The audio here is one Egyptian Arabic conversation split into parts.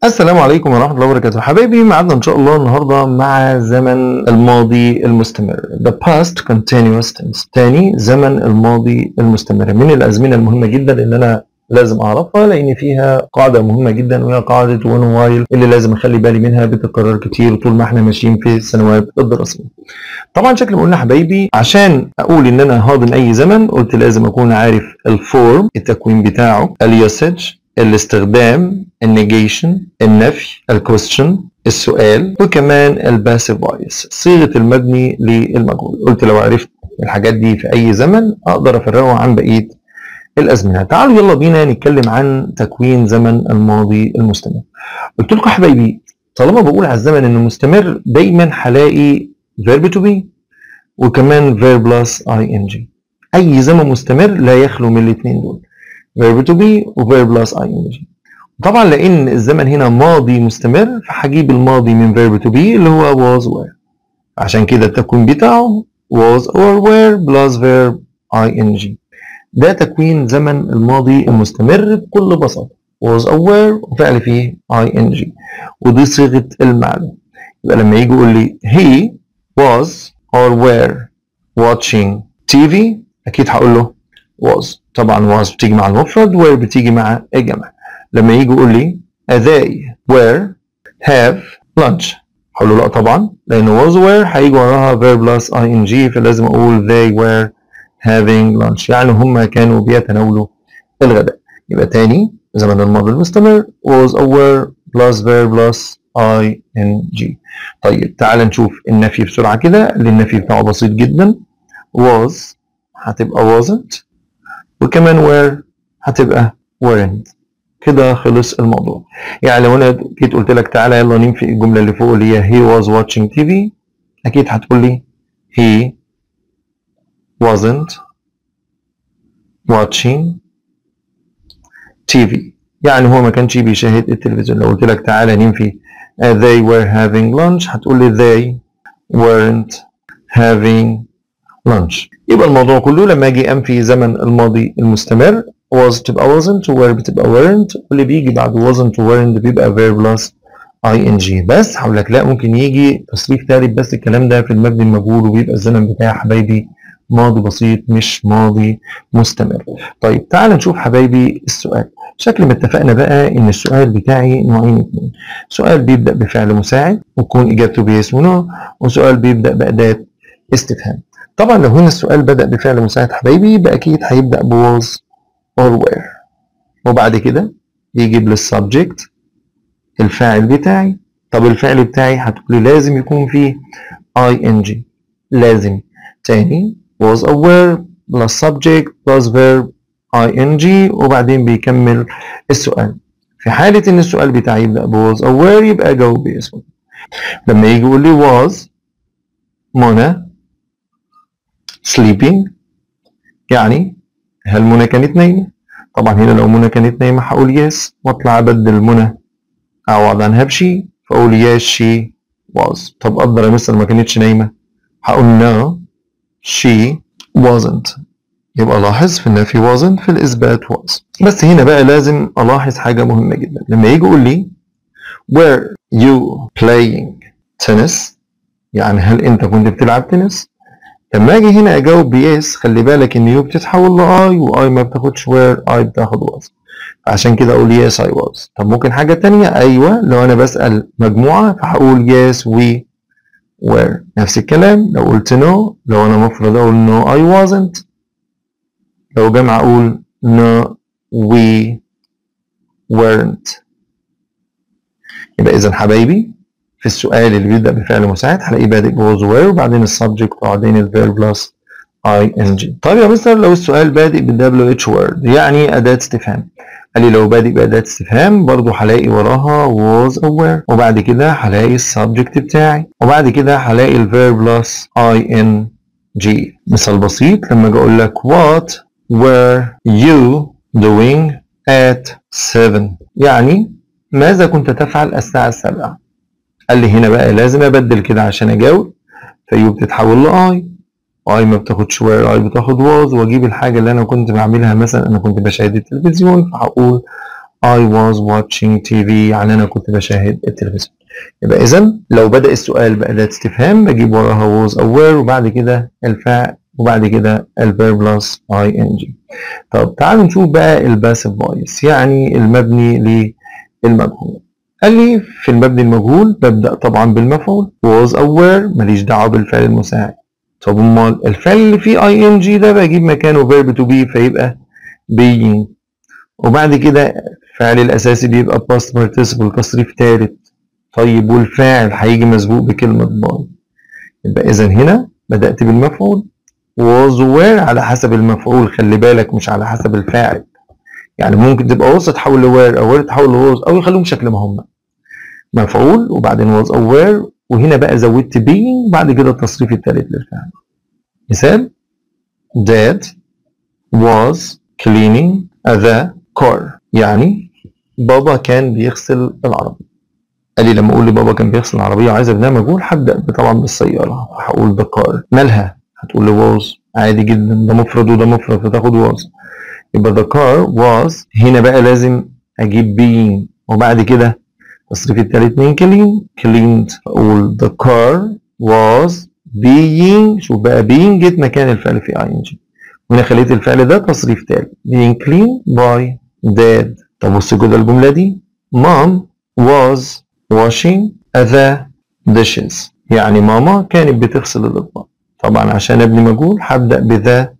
السلام عليكم ورحمة الله وبركاته حبايبي معادنا إن شاء الله النهاردة مع زمن الماضي المستمر The past continuous tense تاني زمن الماضي المستمر من الأزمنة المهمة جدا اللي أنا لازم أعرفها لأن فيها قاعدة مهمة جدا وهي قاعدة one while اللي لازم أخلي بالي منها بتتكرر كتير طول ما احنا ماشيين في السنوات الدراسية طبعا شكل ما قلنا حبايبي عشان أقول إن أنا هاضم أي زمن قلت لازم أكون عارف الفورم التكوين بتاعه اليوسج الاستخدام النيجيشن النفي الكويستشن السؤال وكمان الباسيف فويس صيغه المبني للمجهول قلت لو عرفت الحاجات دي في اي زمن اقدر افرقه عن بقيه الازمنه تعالوا يلا بينا نتكلم عن تكوين زمن الماضي المستمر قلت لكم حبايبي طالما بقول على الزمن انه مستمر دايما هلاقي verb to be وكمان verb plus ing اي زمن مستمر لا يخلو من الاثنين دول verb to be و verb plus ing طبعا لان الزمن هنا ماضي مستمر فهجيب الماضي من verb to be اللي هو was were عشان كده التكوين بتاعه was or were plus verb ing ده تكوين زمن الماضي المستمر بكل بساطة was or were وفعل فيه ing ودي صيغة المعنى يبقى لما يجي يقول لي he was or were watching TV أكيد هقول له was طبعا was بتيجي مع المفرد were بتيجي مع الجمع لما يجي يقول لي they were have lunch هقول له لا طبعا لان was were هيجي وراها verb plus ing فلازم اقول they were having lunch يعني هم كانوا بيتناولوا الغداء يبقى تاني زمن الماضي المستمر was or were plus verb plus ing طيب تعال نشوف النفي بسرعه كده اللي النفي بتاعه بسيط جدا was هتبقى wasn't وكمان were هتبقى weren't كده خلص الموضوع يعني لو انا جيت قلت لك تعالى يلا ننفي الجمله اللي فوق اللي هي he was watching TV اكيد هتقول لي he wasn't watching TV يعني هو ما كانش بيشاهد التلفزيون لو قلت لك تعالى ننفي uh, they were having lunch هتقول لي they weren't having lunch يبقى الموضوع كله لما اجي انفي زمن الماضي المستمر was تبقى wasn't و were بتبقى weren't واللي بيجي بعد wasn't و weren't بيبقى verb plus ing بس هقول لك لا ممكن يجي تصريف ثالث بس الكلام ده في المبني المجهول وبيبقى الزمن بتاعي حبايبي ماضي بسيط مش ماضي مستمر طيب تعال نشوف حبايبي السؤال شكل ما اتفقنا بقى ان السؤال بتاعي نوعين اتنين سؤال بيبدا بفعل مساعد ويكون اجابته بيس ونو وسؤال بيبدا باداه استفهام طبعا لو هنا السؤال بدا بفعل مساعد حبايبي يبقى اكيد هيبدا بواز or where وبعد كده يجيب لي السبجكت الفاعل بتاعي طب الفعل بتاعي هتقولي لازم يكون فيه ing لازم تاني was or were plus subject plus verb ing وبعدين بيكمل السؤال في حالة إن السؤال بتاعي يبدأ ب was or were يبقى جاوب باسمه لما يجي يقول لي was منى sleeping يعني هل منى كانت نايمة؟ طبعا هنا لو منى كانت نايمة هقول يس واطلع ابدل منى اعوض عنها بشي فاقول يس شي was طب اقدر يا مستر ما كانتش نايمة هقول no she wasn't يبقى لاحظ في النفي wasn't في الاثبات was بس هنا بقى لازم الاحظ حاجة مهمة جدا لما يجي يقول لي were you playing tennis يعني هل انت كنت بتلعب تنس لما اجي هنا اجاوب بيس خلي بالك ان يو بتتحول لاي واي ما بتاخدش وير اي بتاخد واز عشان كده اقول يس اي واز طب ممكن حاجه تانية ايوه لو انا بسال مجموعه فهقول يس وي وير نفس الكلام لو قلت نو no, لو انا مفرد اقول نو اي وازنت لو جمع اقول نو وي weren't يبقى اذا حبايبي في السؤال اللي بيبدأ بفعل مساعد هلاقيه بادئ بوز وير وبعدين السبجكت وبعدين الفيرب بلس اي ان جي طيب يا مستر لو السؤال بادئ بالدبليو اتش وورد يعني أداة استفهام قال لي لو بادئ بأداة استفهام برضه هلاقي وراها was aware وبعد كده هلاقي السبجكت بتاعي وبعد كده هلاقي الفيرب بلس اي ان جي مثال بسيط لما اجي اقول لك what were you doing at 7 يعني ماذا كنت تفعل الساعة السابعة قال لي هنا بقى لازم ابدل كده عشان اجاوب فيو بتتحول لاي اي ما بتاخدش وير اي بتاخد واز واجيب الحاجه اللي انا كنت بعملها مثلا انا كنت بشاهد التلفزيون فهقول I was watching TV يعني أنا كنت بشاهد التلفزيون يبقى إذا لو بدأ السؤال بأداة استفهام بجيب وراها was أو were وبعد كده الفعل وبعد كده الفيرب بلس ing طب تعالوا نشوف بقى الباسيف فويس يعني المبني للمجهول قال لي في المبني المجهول ببدأ طبعا بالمفعول was أو were ماليش دعوة بالفعل المساعد طب امال الفعل اللي فيه ing ده بجيب مكانه verb to be فيبقى being وبعد كده الفعل الأساسي بيبقى past participle تصريف ثالث طيب والفاعل هيجي مسبوق بكلمة باي يبقى إذا هنا بدأت بالمفعول was were على حسب المفعول خلي بالك مش على حسب الفاعل يعني ممكن تبقى was تحول لوير أو were تحول لوز أو يخلوهم شكل ما هم مفعول وبعدين was أو were وهنا بقى زودت being وبعد كده التصريف الثالث للفعل مثال dad was cleaning the car يعني بابا كان بيغسل العربية قال لي لما اقول لبابا كان بيغسل العربيه وعايز ابنها مجهول هبدا طبعا بالسياره هقول ذا كار مالها هتقول لي واز عادي جدا ده مفرد وده مفرد فتاخد واز يبقى ذا كار واز هنا بقى لازم اجيب being وبعد كده التصريف التالت من كلين كليند اقول ذا كار واز being شوف بقى being جيت مكان الفعل في ing وهنا خليت الفعل ده تصريف تالت being clean by dad طب بص كده الجمله دي mom was washing the dishes يعني ماما كانت بتغسل الأطباق طبعا عشان ابني مجهول هبدأ بذا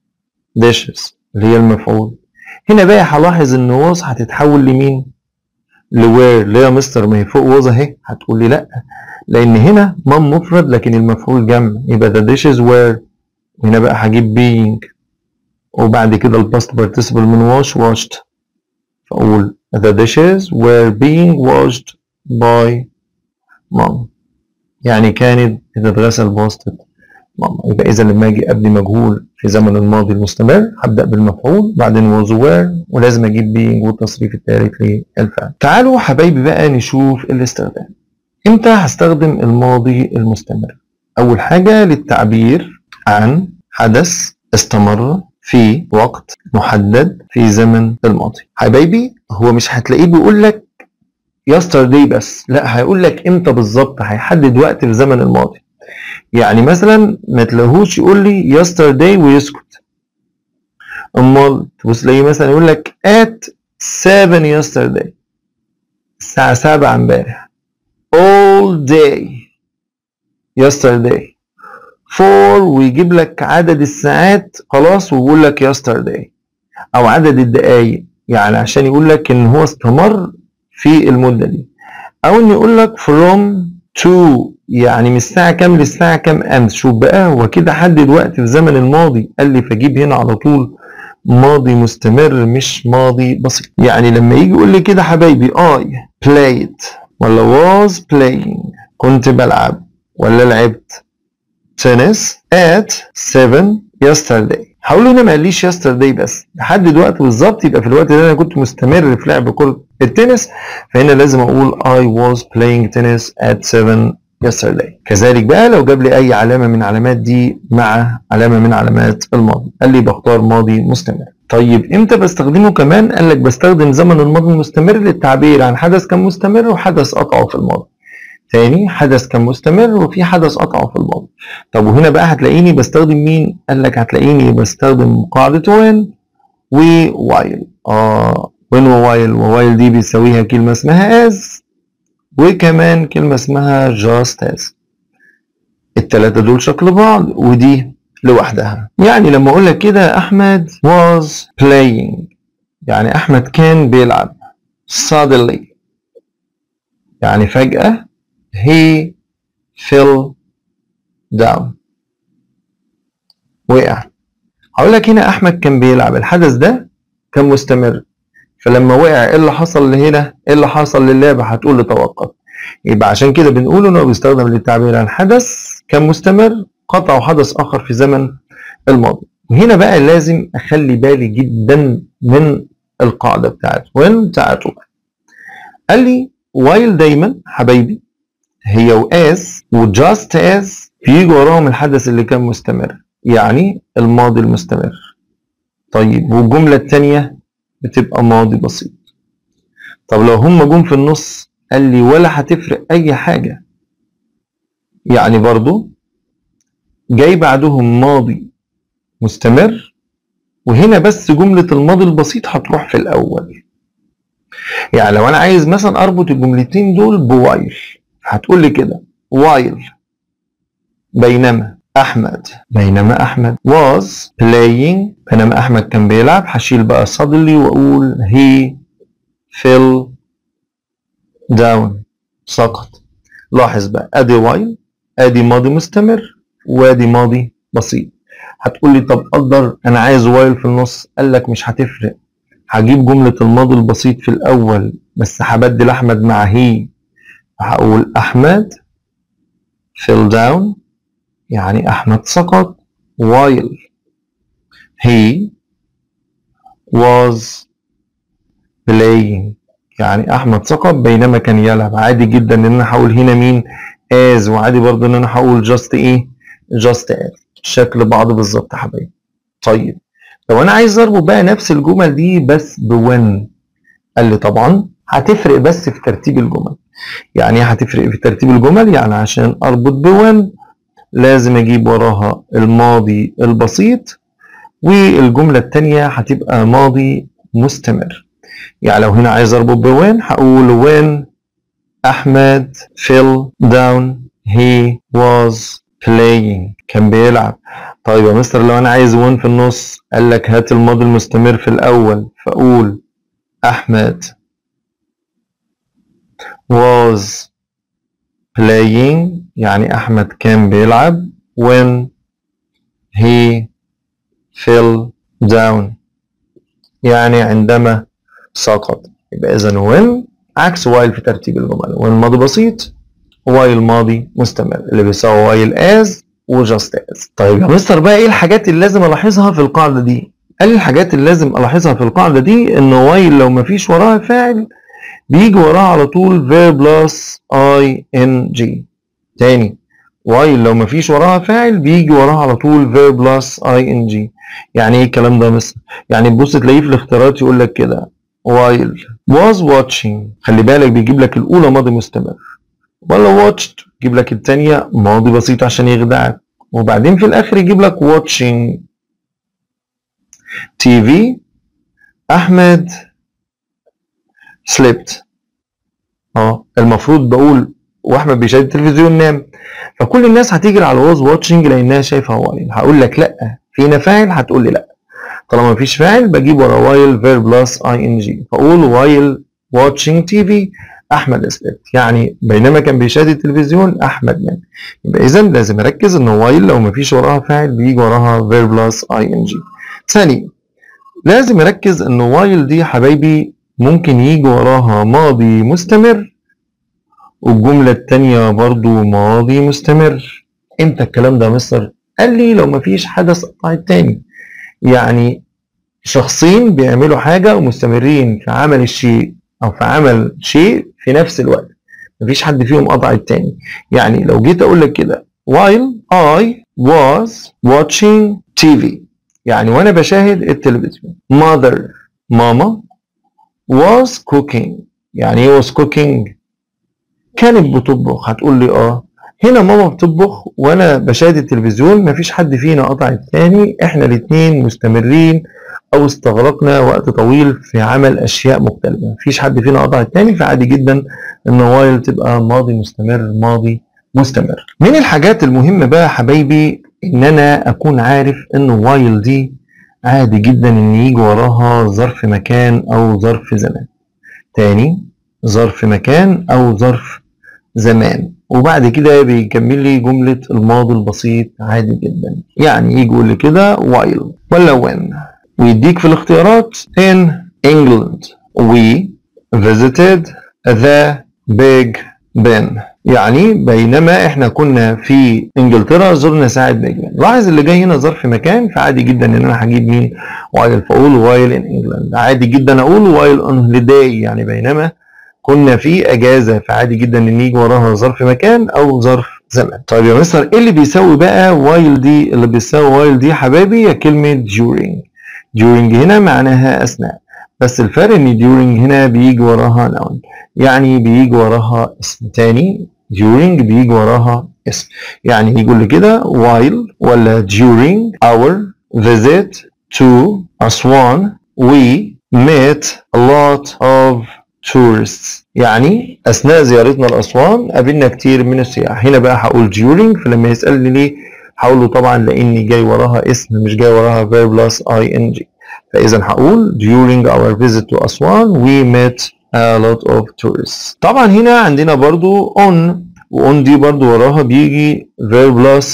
dishes اللي هي المفعول هنا بقى هلاحظ ان was هتتحول لمين لوير اللي هي مستر ما هي فوق was اهي هتقول لي لا لان هنا مام مفرد لكن المفعول جمع يبقى the dishes were هنا بقى هجيب being وبعد كده الباست participle من wash washed فاقول the dishes were being washed by mom يعني كانت بتتغسل بواسطة ماما يبقى إذا لما أجي أبني مجهول في زمن الماضي المستمر هبدأ بالمفعول بعدين was were ولازم أجيب being والتصريف الثالث للفعل تعالوا حبايبي بقى نشوف الاستخدام إمتى هستخدم الماضي المستمر أول حاجة للتعبير عن حدث استمر في وقت محدد في زمن الماضي حبايبي هو مش هتلاقيه بيقول لك yesterday بس لا هيقول لك امتى بالظبط هيحدد وقت في زمن الماضي يعني مثلا ما تلاقوش يقول لي yesterday ويسكت امال تبص تلاقيه مثلا يقول لك at 7 yesterday الساعة 7 امبارح all day yesterday for ويجيب لك عدد الساعات خلاص ويقول لك yesterday او عدد الدقايق يعني عشان يقول لك ان هو استمر في المدة دي او ان يقول لك from to يعني من الساعة كام للساعة كام امس شوف بقى هو كده حدد وقت في زمن الماضي قال لي فاجيب هنا على طول ماضي مستمر مش ماضي بسيط يعني لما يجي يقول لي كده حبايبي I played ولا was playing كنت بلعب ولا لعبت tennis at 7 yesterday هقول له هنا ما قاليش yesterday بس حدد وقت بالظبط يبقى في الوقت ده انا كنت مستمر في لعب كرة التنس فهنا لازم اقول I was playing tennis at 7 yesterday كذلك بقى لو جاب لي اي علامة من علامات دي مع علامة من علامات الماضي قال لي بختار ماضي مستمر طيب امتى بستخدمه كمان قال لك بستخدم زمن الماضي المستمر للتعبير عن حدث كان مستمر وحدث قطعه في الماضي تاني حدث كان مستمر وفي حدث قطعه في الماضي طب وهنا بقى هتلاقيني بستخدم مين قال لك هتلاقيني بستخدم قاعدة وين ووايل اه وين ووايل ووايل دي بيساويها كلمة اسمها as وكمان كلمة اسمها just as التلاتة دول شكل بعض ودي لوحدها يعني لما اقول لك كده احمد was playing يعني احمد كان بيلعب suddenly يعني فجأة he fell down وقع هقول لك هنا احمد كان بيلعب الحدث ده كان مستمر فلما وقع ايه اللي حصل لهنا ايه اللي حصل للعبه هتقول لي توقف يبقى عشان كده بنقول انه بيستخدم للتعبير عن حدث كان مستمر قطع حدث اخر في زمن الماضي وهنا بقى لازم اخلي بالي جدا من القاعده بتاعته وين بتاعته قال لي وايل دايما حبايبي هي واز وجاست از بيجي وراهم الحدث اللي كان مستمر يعني الماضي المستمر طيب والجملة التانية بتبقى ماضي بسيط طب لو هم جم في النص قال لي ولا هتفرق اي حاجة يعني برضو جاي بعدهم ماضي مستمر وهنا بس جملة الماضي البسيط هتروح في الأول يعني لو أنا عايز مثلا أربط الجملتين دول بوايل هتقول لي كده وايل بينما أحمد بينما أحمد was playing بينما أحمد كان بيلعب هشيل بقى suddenly وأقول he fell down سقط لاحظ بقى ادي وايل ادي ماضي مستمر وادي ماضي بسيط هتقول لي طب قدر انا عايز وايل في النص قال لك مش هتفرق هجيب جملة الماضي البسيط في الأول بس هبدل أحمد مع هي هقول أحمد fell down يعني أحمد سقط while he was playing يعني أحمد سقط بينما كان يلعب عادي جدا إن أنا هقول هنا مين as وعادي برضه إن أنا هقول just إيه just as شكل بعض بالظبط يا حبايبي طيب لو أنا عايز أربط بقى نفس الجمل دي بس بوين قال لي طبعا هتفرق بس في ترتيب الجمل يعني ايه هتفرق في ترتيب الجمل يعني عشان اربط بوين لازم اجيب وراها الماضي البسيط والجملة التانية هتبقى ماضي مستمر يعني لو هنا عايز اربط بوين هقول when احمد fell down he was playing كان بيلعب طيب يا مستر لو انا عايز when في النص قال لك هات الماضي المستمر في الاول فاقول احمد was playing يعني أحمد كان بيلعب when he fell down يعني عندما سقط يبقى إذا when عكس while في ترتيب الجمل when ماضي بسيط while ماضي مستمر اللي بيساوي while as و just as طيب يا مستر بقى ايه الحاجات اللي لازم الاحظها في القاعده دي قال لي الحاجات اللي لازم الاحظها في القاعده دي ان while لو مفيش وراها فاعل بيجي وراها على طول verb plus ing تاني while لو مفيش وراها فاعل بيجي وراها على طول verb plus ing يعني ايه الكلام ده مثلا يعني تبص تلاقيه في الاختيارات يقول لك كده while was watching خلي بالك بيجيب لك الاولى ماضي مستمر ولا watched يجيب لك الثانيه ماضي بسيط عشان يخدعك وبعدين في الاخر يجيب لك watching TV احمد slept اه المفروض بقول واحمد بيشاهد التلفزيون نام فكل الناس هتجري على واز واتشنج لانها شايفه وايل هقول لك لا فينا فاعل هتقول لي لا طالما مفيش فاعل بجيب ورا وايل فير بلس اي ان جي فاقول وايل واتشنج تي في احمد سليبت يعني بينما كان بيشاهد التلفزيون احمد نام يبقى اذا لازم اركز ان وايل لو مفيش وراها فاعل بيجي وراها فير بلس اي ان جي ثاني لازم اركز ان وايل دي حبايبي ممكن يجي وراها ماضي مستمر والجملة التانية برضو ماضي مستمر امتى الكلام ده يا مستر؟ قال لي لو مفيش حدث قطع التاني يعني شخصين بيعملوا حاجة ومستمرين في عمل الشيء أو في عمل شيء في نفس الوقت مفيش حد فيهم قطع التاني يعني لو جيت أقول لك كده while I was watching TV يعني وأنا بشاهد التلفزيون mother ماما was cooking يعني ايه was cooking كانت بتطبخ هتقول لي اه هنا ماما بتطبخ وانا بشاهد التلفزيون مفيش حد فينا قطع التاني احنا الاتنين مستمرين او استغرقنا وقت طويل في عمل اشياء مختلفه مفيش حد فينا قطع التاني فعادي جدا ان وايل تبقى ماضي مستمر ماضي مستمر من الحاجات المهمه بقى يا حبايبي ان انا اكون عارف ان وايل دي عادي جدا ان يجي وراها ظرف مكان او ظرف زمان تاني ظرف مكان او ظرف زمان وبعد كده بيكمل لي جملة الماضي البسيط عادي جدا يعني يجي يقول لي كده while ولا when ويديك في الاختيارات in England we visited the big Ben يعني بينما احنا كنا في انجلترا زرنا ساعة بيج بن لاحظ اللي جاي هنا ظرف مكان فعادي جدا ان انا هجيب مين while فاقول while in England عادي جدا اقول while on holiday يعني بينما كنا في اجازه فعادي جدا ان يجي وراها ظرف مكان او ظرف زمان طيب يا مستر ايه اللي بيساوي بقى وايل دي اللي بيساوي وايل دي حبايبي هي كلمه during during هنا معناها اثناء بس الفرق ان during هنا بيجي وراها noun يعني بيجي وراها اسم تاني during بيجي وراها اسم يعني يقول لي كده while ولا during our visit to Aswan we met a lot of tourists يعني اثناء زيارتنا لاسوان قابلنا كتير من السياح هنا بقى هقول during فلما يسالني ليه هقول له طبعا لاني جاي وراها اسم مش جاي وراها verb plus ing فاذا هقول during our visit to اسوان we met a lot of tourists طبعا هنا عندنا برضو on وon دي برضو وراها بيجي verb plus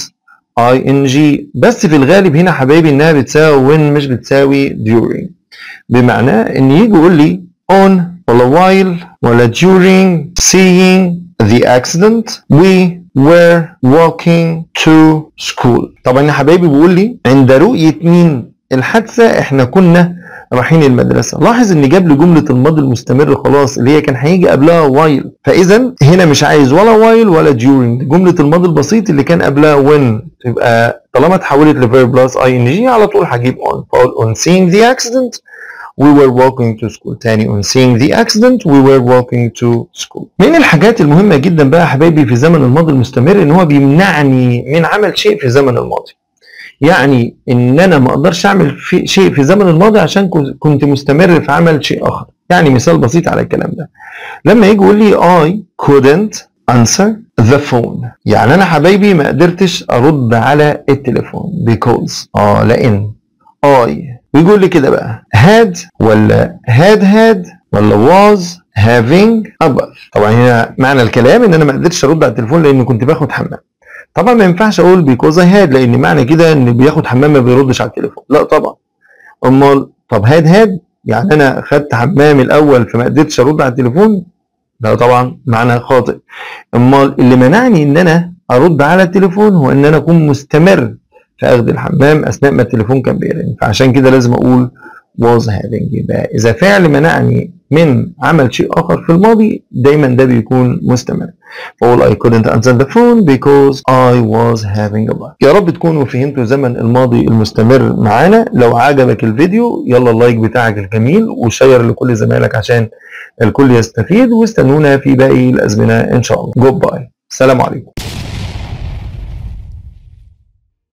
ing بس في الغالب هنا حبايبي انها بتساوي when مش بتساوي during بمعنى ان يجي يقول لي on ولا while ولا during seeing the accident we were walking to school طبعا يا حبايبي بيقول لي عند رؤية مين الحادثة احنا كنا رايحين المدرسة لاحظ ان جاب لي جملة الماضي المستمر خلاص اللي هي كان هيجي قبلها while فاذا هنا مش عايز ولا while ولا during جملة الماضي البسيط اللي كان قبلها when تبقى طالما اتحولت لverb plus ing على طول هجيب on فاقول on seeing the accident we were walking to school تاني on seeing the accident we were walking to school من الحاجات المهمة جدا بقى يا حبايبي في زمن الماضي المستمر ان هو بيمنعني من عمل شيء في زمن الماضي يعني ان انا ما اقدرش اعمل في شيء في الزمن الماضي عشان كنت مستمر في عمل شيء اخر يعني مثال بسيط على الكلام ده لما يجي يقول لي I couldn't answer the phone يعني انا حبايبي ما قدرتش ارد على التليفون because اه لان I بيقول لي كده بقى had ولا had had ولا was having a bath طبعا هنا معنى الكلام ان انا ما قدرتش ارد على التليفون لان كنت باخد حمام طبعا ما ينفعش اقول because I had لان معنى كده ان بياخد حمام ما بيردش على التليفون لا طبعا امال طب had had يعني انا خدت حمام الاول فما قدرتش ارد على التليفون لا طبعا معنى خاطئ امال اللي منعني ان انا ارد على التليفون هو ان انا اكون مستمر في اخذ الحمام اثناء ما التليفون كان بيرن فعشان كده لازم اقول was having يبقى اذا فعل منعني من عمل شيء اخر في الماضي دايما ده بيكون مستمر فاقول I couldn't answer the phone because I was having a bath يا رب تكونوا فهمتوا زمن الماضي المستمر معانا لو عجبك الفيديو يلا اللايك بتاعك الجميل وشير لكل زمايلك عشان الكل يستفيد واستنونا في باقي الازمنه ان شاء الله جود باي السلام عليكم